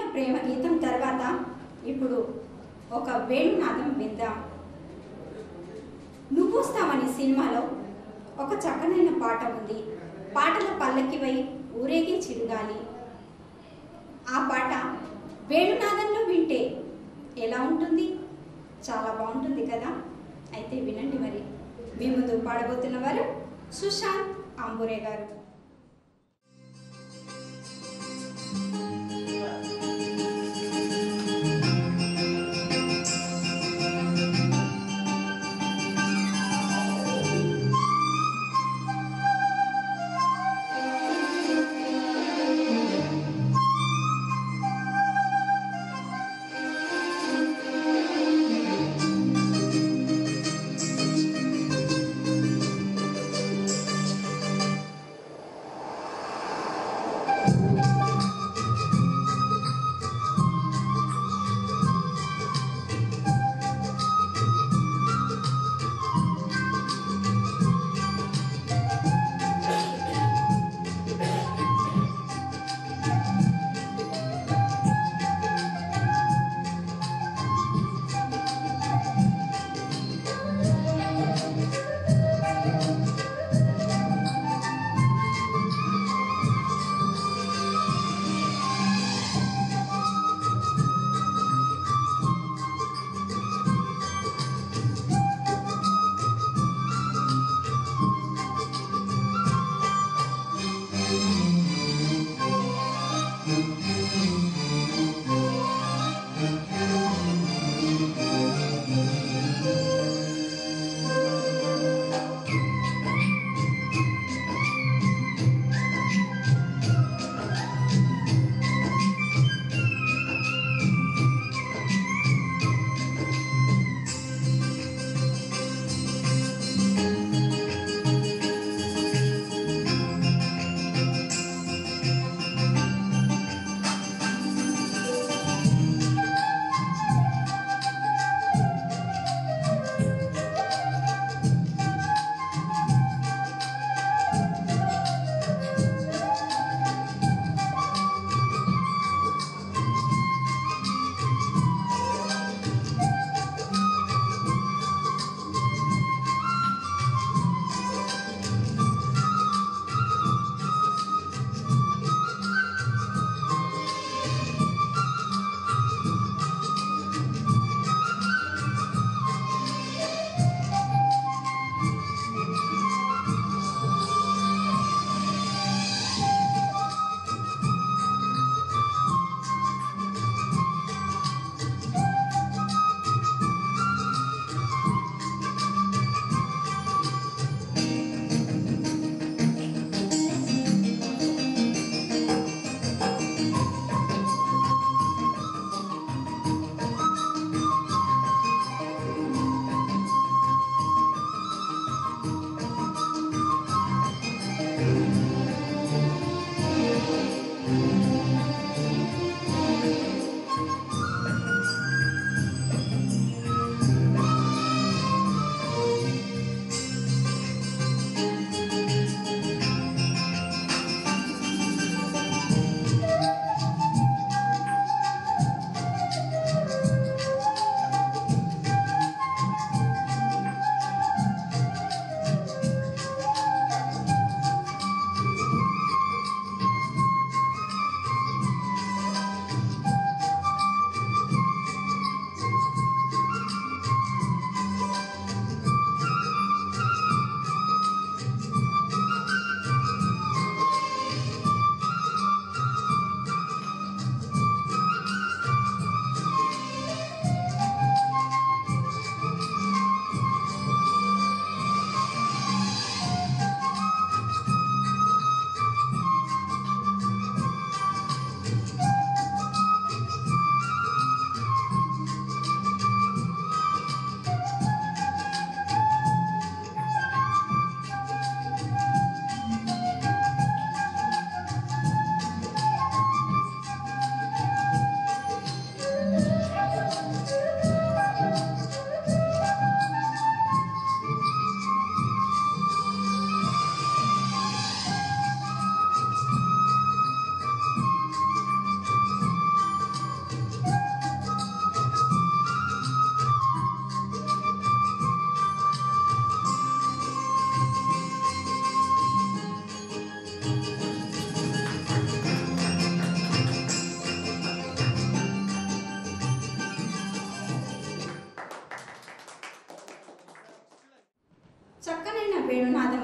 ప్రేమ గీతం తర్వాత ఇప్పుడు ఒక వేణునాదం విందాం నువ్వు వస్తావని సినిమాలో ఒక చక్కనైన పాట ఉంది పాటల పల్లకివై ఊరేగే చిరుగాలి ఆ పాట వేణునాదంలో వింటే ఎలా ఉంటుంది చాలా బాగుంటుంది కదా అయితే వినండి మరి మీ ముందు పాడబోతున్న వారు సుశాంత్ అంబురే గారు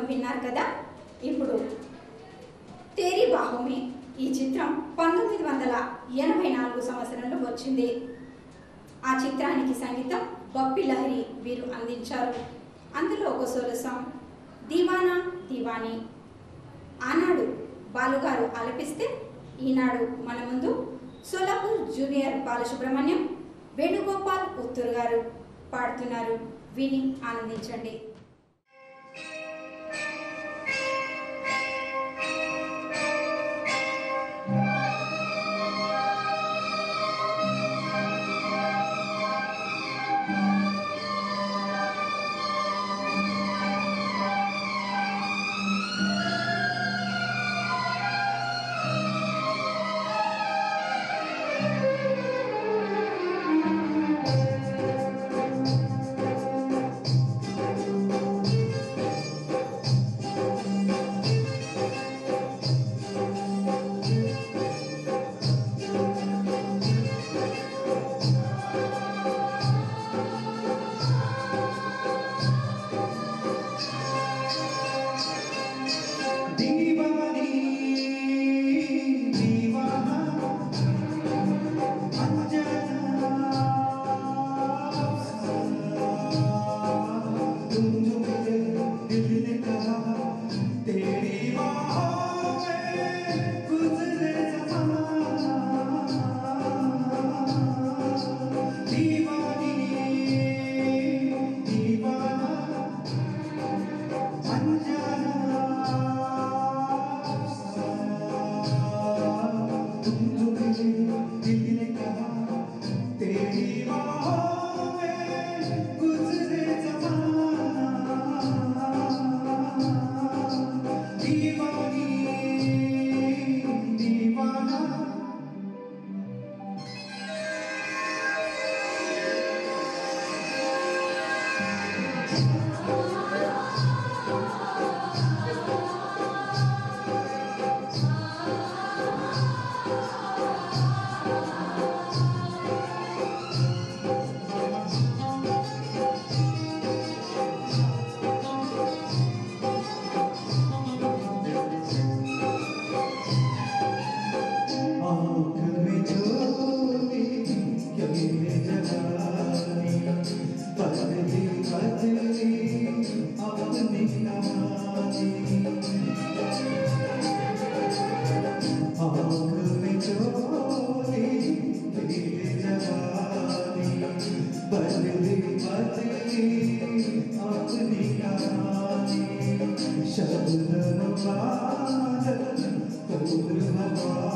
విన్నారు కదా ఇప్పుడు తేరీ బాహుమి ఈ చిత్రం పంతొమ్మిది వందల ఎనభై నాలుగు సంవత్సరంలో వచ్చింది ఆ చిత్రానికి సంగీతం బప్పి లహరి వీరు అందించారు అందులో ఒక సొరసం దివానా దివాని ఆనాడు బాలుగారు ఆలపిస్తే ఈనాడు మన ముందు సోలాపూర్ జూనియర్ బాలసుబ్రహ్మణ్యం వేణుగోపాల్ ఉత్తూరు గారు పాడుతున్నారు విని ఆనందించండి दीवानी दीवाना अनजाना तुम जो मेरे दिल ने कहा तेरी बाहों में गुजरे ज़माना दीवानी दीवाना तुम जो मेरे दिल ने कहा तेरी बाहों में गुजरे ज़माना दीवानी दीवाना आँख में ज्योति कभी में जगानी बदली बदली अपनी कहानी आँख में ज्योति कभी में जगानी बदली बदली अपनी कहानी शब्द बादल फूल हवा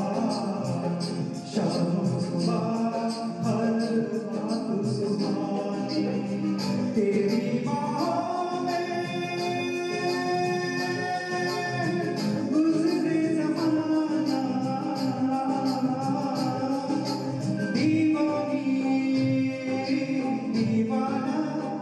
शाम सुबह हर रात सुहानी तेरी बाहों में गुजरे ज़माना दीवानी दीवाना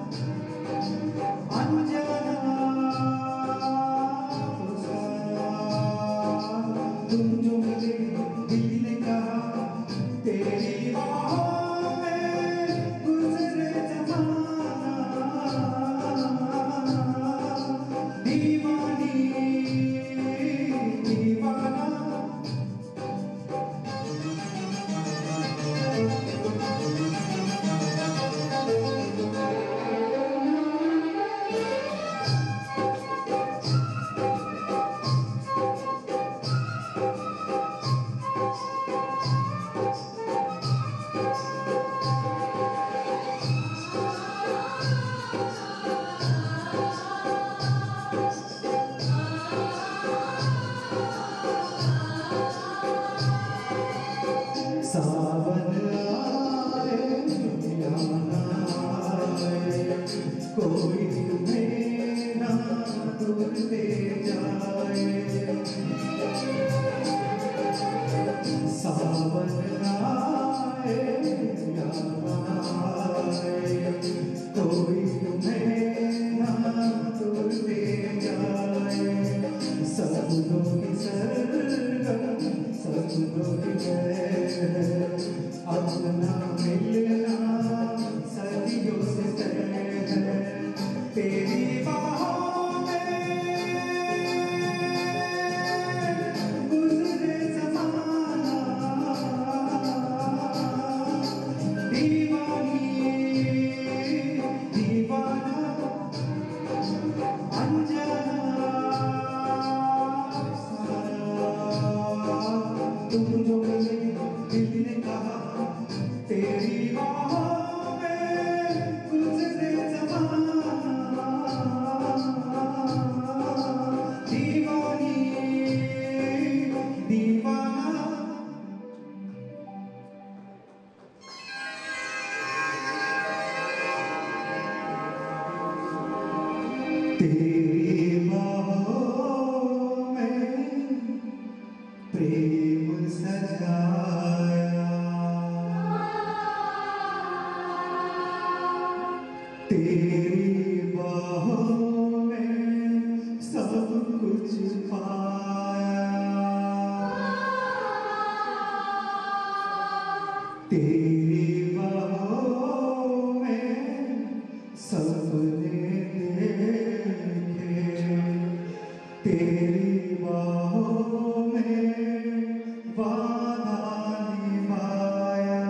तुम जो मुझे दिल ने कहा तेरी बाहों में गुजरे ज़माना दीवानी दीवाना तेरी बाहों में गुजरे जमाना दीवानी दीवाना तेरी बाहों में प्रेम सजाया तेरी बाहों में सब कुछ पाया तेरी बाहों में सपने देखे तेरी बाहों में वादा निभाया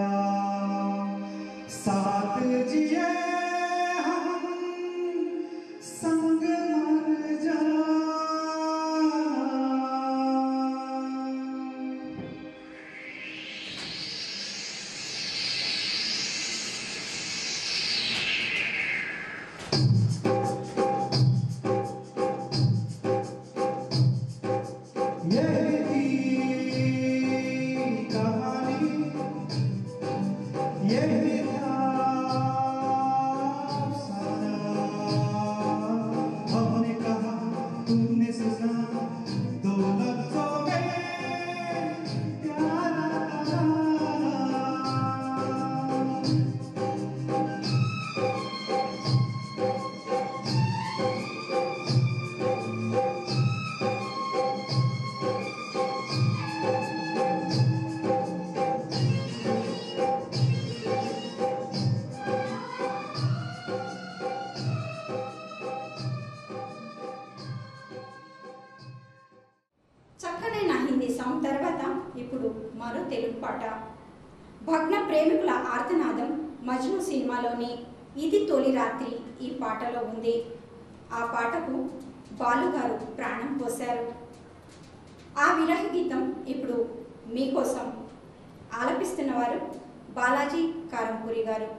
साथ जिए हम संग मर जाना यही कहानी यही था अफसाना। हमने कहा तुमने सुना दो लफ्जों में प्यारा तराना। చక్కనైన హిందీ సాంగ్ తర్వాత ఇప్పుడు మరో తెలుగు పాట భగ్న ప్రేమికుల ఆర్తనాదం మజ్ను సినిమాలోని ఇది తొలి రాత్రి ఈ పాటలో ఉంది ఆ పాటకు బాలుగారు ప్రాణం పోశారు ఆ విరహ గీతం ఇప్పుడు మీకోసం ఆలపిస్తున్నవారు బాలాజీ కారంపూరి గారు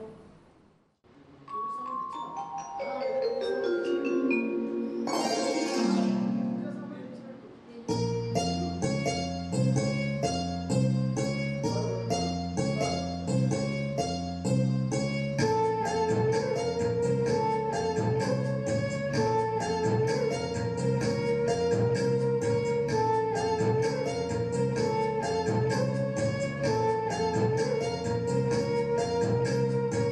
तेरी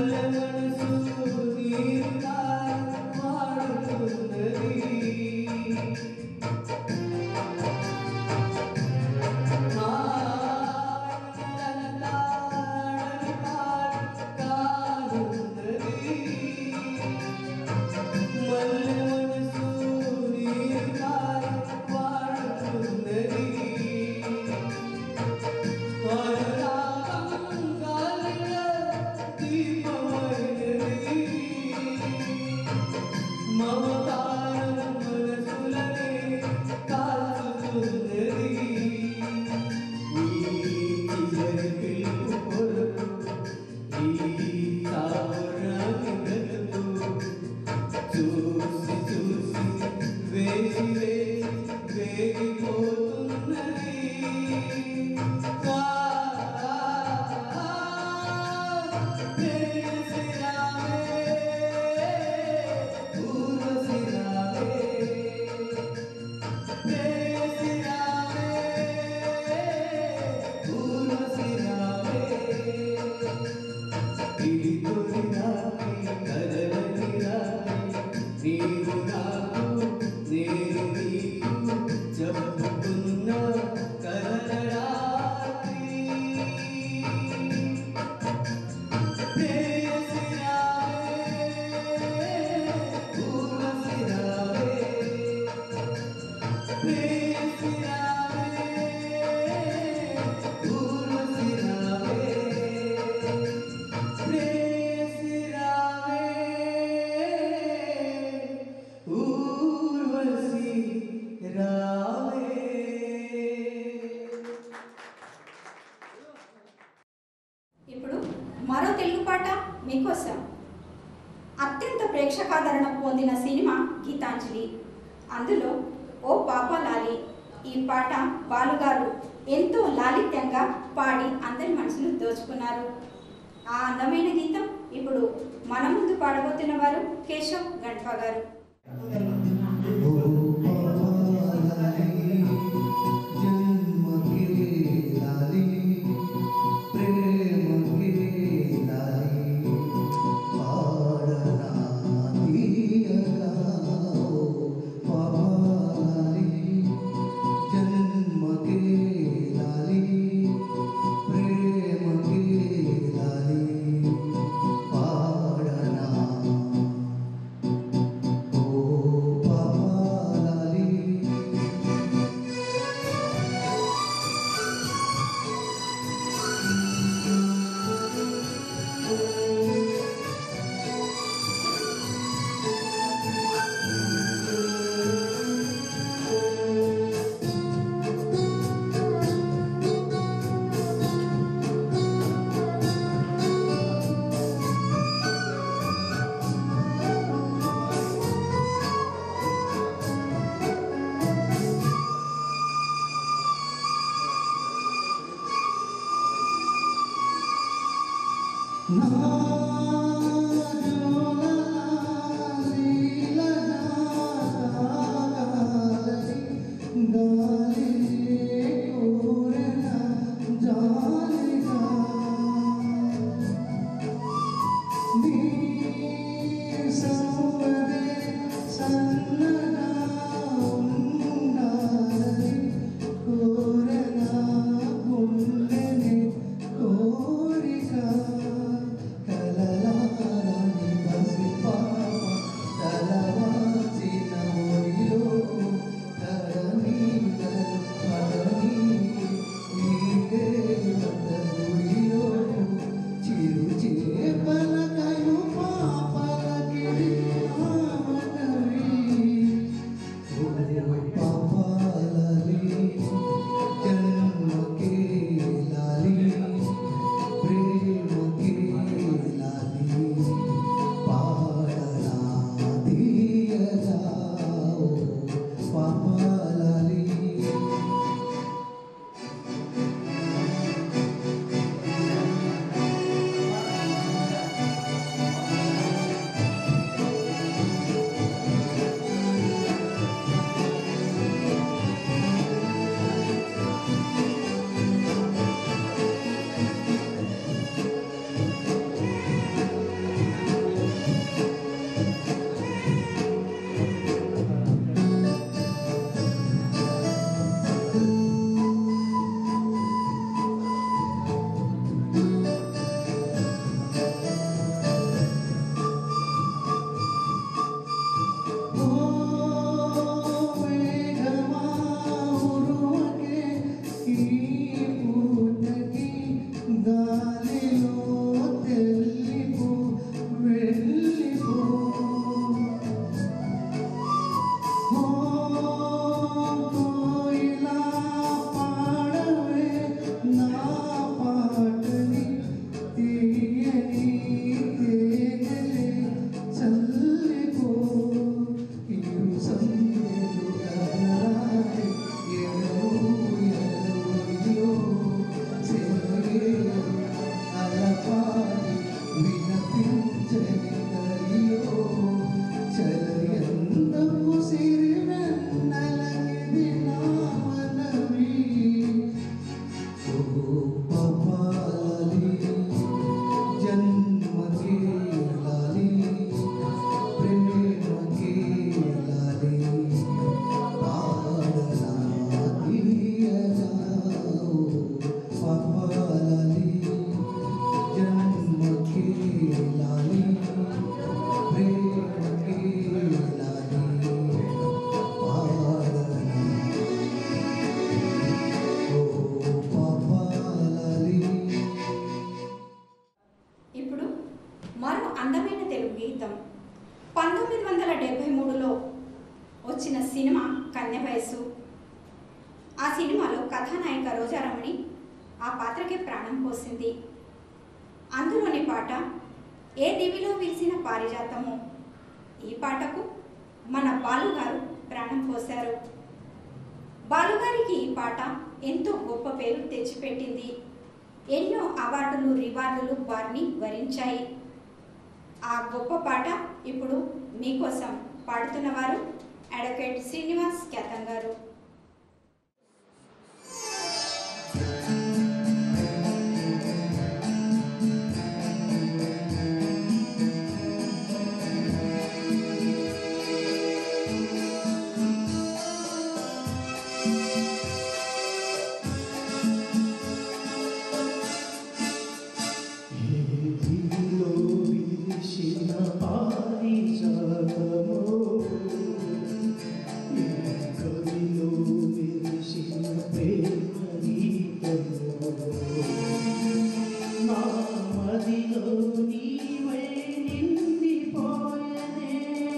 మల్లె మనసు నీరుగా మారుతున్నది మమతారం మనసులనే కాల్చుతున్నది చెప్పుకున్న కలరాత్రి రావే ఇప్పుడు మరో తెలుగు పాట మీకోసం అత్యంత ప్రేక్షకాదరణ పొందిన సినిమా గీతాంజలి అందులో ఓ పాప లాలి ఈ పాట బాలుగారు ఎంతో లాలిత్యంగా పాడి అందరి మనసును దోచుకున్నారు ఆ అందమైన గీతం ఇప్పుడు మన ముందు పాడబోతున్న వారు కేశవ్ గణప గారు కోరిక మరో అందమైన తెలుగు గీతం పంతొమ్మిది వందల డెబ్భై మూడులో వచ్చిన సినిమా కన్య వయస్సు ఆ సినిమాలో కథానాయిక రోజారమణి ఆ పాత్రకి ప్రాణం పోసింది అందులోని పాట ఏ దివిలో విరిసిన పారిజాతము ఈ పాటకు మన బాలుగారు ప్రాణం పోశారు బాలుగారికి ఈ పాట ఎంతో గొప్ప పేరు తెచ్చిపెట్టింది ఎన్నో అవార్డులు రివార్డులు వారిని వరించాయి ఆ గొప్ప పాట ఇప్పుడు మీకోసం పాడుతున్నవారు అడ్వకేట్ శ్రీనివాస్ ఖ్యాతం గారు దివిలో విరిసిన పారిజాతమో, ఈ కవిలో విరిసిన ప్రేమ గీతమో. నా మదిలో నీవై నిండిపోయెనే.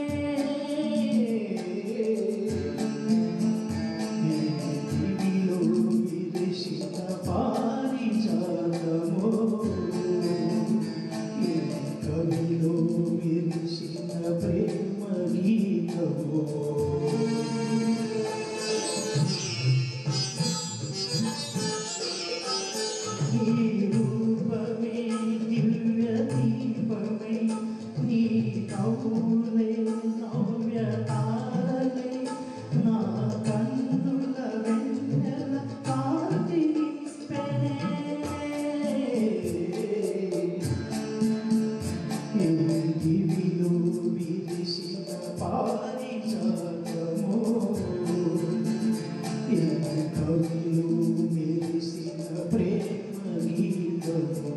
దివిలో విరిసిన పారిజాతమో, ఈ కవిలో విరిసిన ప్రేమ గీతమో. నీ రూపమే దివ్య దీపమే నీ నవ్వులే నవ్య తారలే నా కన్నుల వెన్నెల కాంతి నింపెనే. ఈ దివిలో విరిసిన పారిజాతమో ఈ కవిలో మెరిసిన ప్రేమ గీతమో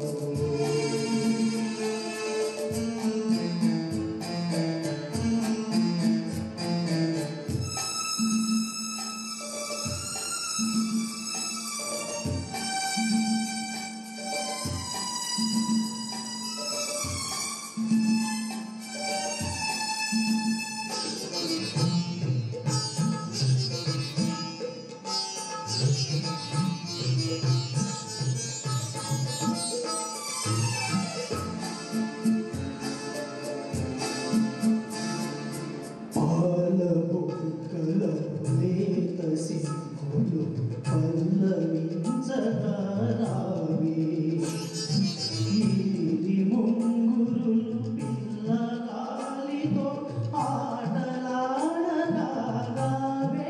పాల బొక్కల లేత సింహులు పల్లవించగారావే ఈది ముంగురులు పిల్లగాలితో ఆటలాడగారావే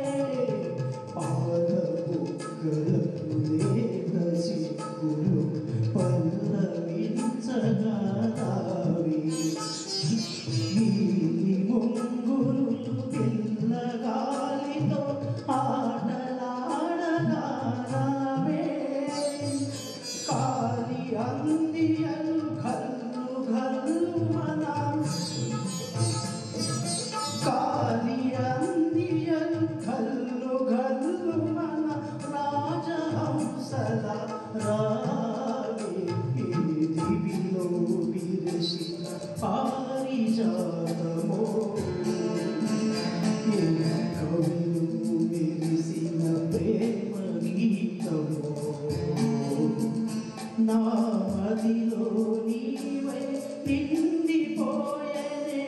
పాల బొక్కల లేత సింహులు పల్లవించగారావే నీలి ముంగురులు పిల్లగాలితో ఆటలాడగారావే కాలి అందియలు కల్లు కల్లు మన కాలి అందియలు కల్లు కల్లు మన రాజహంసల రావే ఈ దివిలో విరసిన పారిజాతమో ఈ కవిలో విరిసిన ప్రేమ గీతమో నా మదిలో నీవై నిండిపోయనే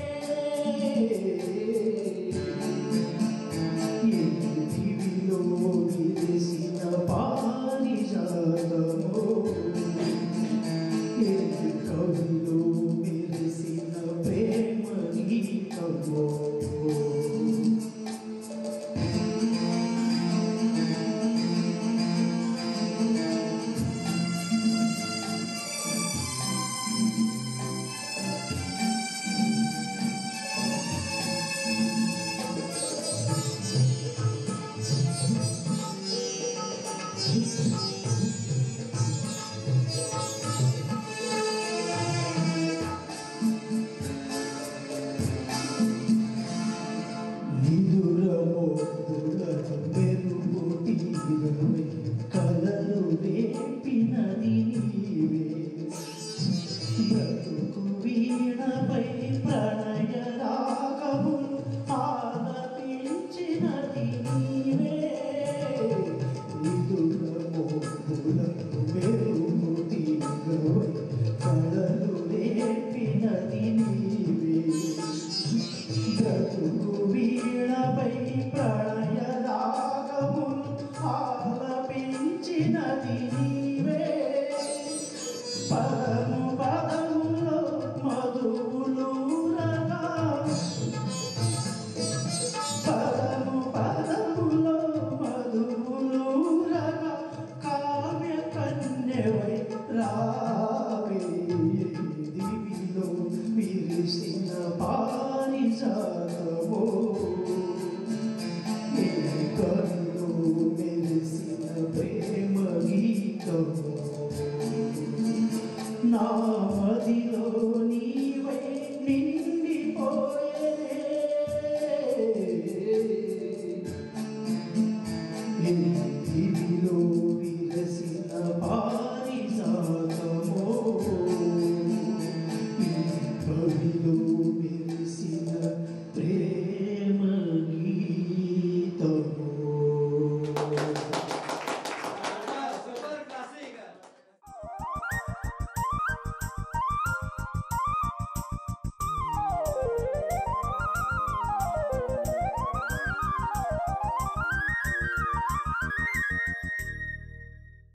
ఈ దివిలో విరిసిన పారిజాతమో ఈ కవిలో విరిసిన ప్రేమ గీతమో కలలు రేపినది నీవే బ్రతుకు ప్రణయ రాగములు ఆలపించినది నీవే విదురమో పులకు మెరుగు తీగవై కళలు లేపినది నీవే బ్రతుకు వీణపై ప్రణయ రాగములు ఆలపించినది నీవే పదము పదములో మధువులు రగా పదము పదములో మధువులు రగా కావ్య కన్యవై రావే దివిలో విరిసిన పారిజాతమో కన్ను మెరిసిన ప్రేమ గీతము నా మదిలో